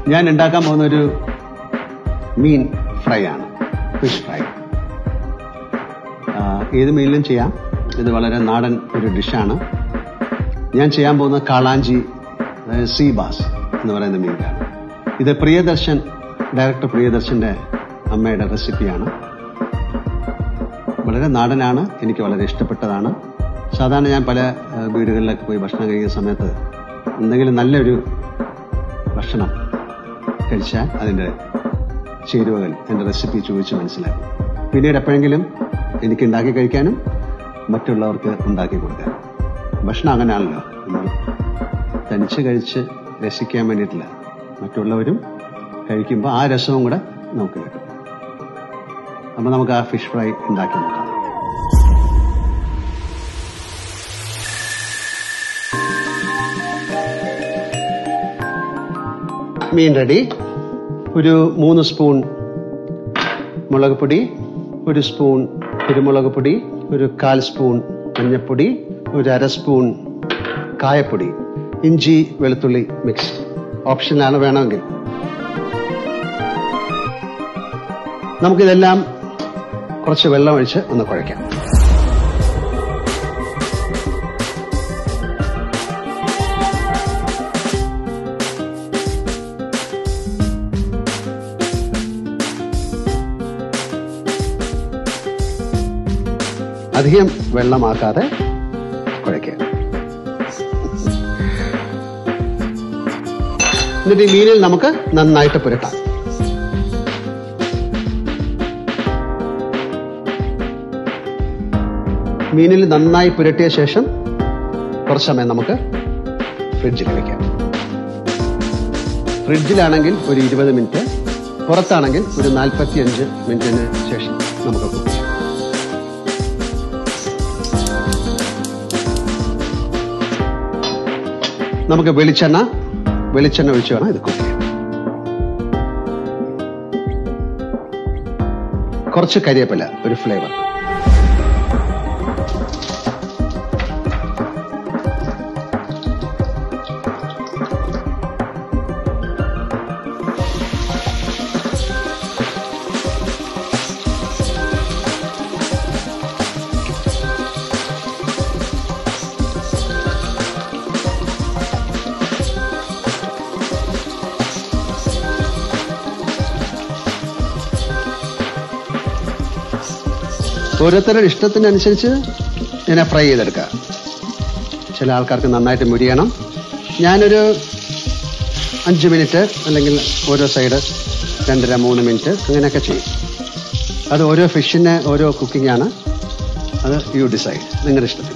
ഞാൻ ഉണ്ടാക്കാൻ പോകുന്ന ഒരു മീൻ ഫ്രൈ ആണ് ഫിഷ് ഫ്രൈ ആ, ഏത് മീനിലും ചെയ്യാം ഇത് വളരെ നാടൻ ഒരു ഡിഷാണ് ഞാൻ ചെയ്യാൻ പോകുന്ന കാളാഞ്ചി അതായത് സീ ബാസ് എന്ന് പറയുന്ന മീനാണ് ഇത് പ്രിയദർശൻ ഡയറക്ടർ പ്രിയദർശന്റെ അമ്മയുടെ റെസിപ്പിയാണ് വളരെ നാടനാണ് എനിക്ക് വളരെ ഇഷ്ടപ്പെട്ടതാണ് സാധാരണ ഞാൻ പല ആ, വീടുകളിലൊക്കെ പോയി ഭക്ഷണം കഴിക്കുന്ന സമയത്ത് എന്തെങ്കിലും നല്ലൊരു ഭക്ഷണം കഴിച്ചാൽ അതിൻ്റെ ചേരുവകൾ എൻ്റെ റെസിപ്പി ചോദിച്ച് മനസ്സിലാക്കും പിന്നീട് എപ്പോഴെങ്കിലും എനിക്ക് ഉണ്ടാക്കി കഴിക്കാനും മറ്റുള്ളവർക്ക് ഉണ്ടാക്കി കൊടുക്കാനും ഭക്ഷണം അങ്ങനെയാണല്ലോ നമ്മൾ തനിച്ച് കഴിച്ച് രസിക്കാൻ വേണ്ടിയിട്ടില്ല മറ്റുള്ളവരും കഴിക്കുമ്പോൾ ആ രസവും കൂടെ നമുക്ക് കിട്ടും അപ്പോൾ നമുക്ക് ആ ഫിഷ് ഫ്രൈ ഉണ്ടാക്കി നോക്കാം മീൻ റെഡി ഒരു മൂന്ന് സ്പൂൺ മുളക് പൊടി ഒരു സ്പൂൺ കുരുമുളക് പൊടി ഒരു കാൽ സ്പൂൺ മഞ്ഞൾപ്പൊടി ഒരു അര സ്പൂൺ കായപ്പൊടി ഇഞ്ചി വെളുത്തുള്ളി മിക്സ് ഓപ്ഷനിലാണ് വേണമെങ്കിൽ നമുക്കിതെല്ലാം കുറച്ച് വെള്ളം ഒഴിച്ച് ഒന്ന് കുഴയ്ക്കാം അധികം വെള്ളമാക്കാതെ കുഴയ്ക്കുക എന്നിട്ട് ഈ മീനിൽ നമുക്ക് നന്നായിട്ട് പുരട്ടാം മീനിൽ നന്നായി പുരട്ടിയ ശേഷം കുറച്ച് സമയം നമുക്ക് ഫ്രിഡ്ജിൽ വെക്കാം ഫ്രിഡ്ജിലാണെങ്കിൽ ഒരു ഇരുപത് മിനിറ്റ് പുറത്താണെങ്കിൽ ഒരു നാൽപ്പത്തിയഞ്ച് മിനിറ്റിന് ശേഷം നമുക്ക് കുക്ക് ചെയ്യാം നമുക്ക് വെളിച്ചെണ്ണ വെളിച്ചെണ്ണ ഒഴിച്ച് വേണം ഇത് കുക്ക് ചെയ്യാൻ കുറച്ച് കരിയേപ്പില ഒരു ഫ്ലേവർ ഓരോരുത്തരുടെ ഇഷ്ടത്തിനനുസരിച്ച് ഇതിനെ ഫ്രൈ ചെയ്തെടുക്കുക ചില ആൾക്കാർക്ക് നന്നായിട്ട് മുരിയണം ഞാനൊരു അഞ്ച് മിനിറ്റ് അല്ലെങ്കിൽ ഓരോ സൈഡ് രണ്ടര മൂന്ന് മിനിറ്റ് അങ്ങനെയൊക്കെ ചെയ്യും അത് ഓരോ ഫിഷിന് ഓരോ കുക്കിംഗ് ആണ് അത് യു ഡിസൈഡ് നിങ്ങളുടെ ഇഷ്ടത്തിന്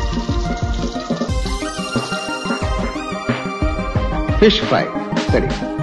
ഫിഷ് ഫ്രൈ റെഡി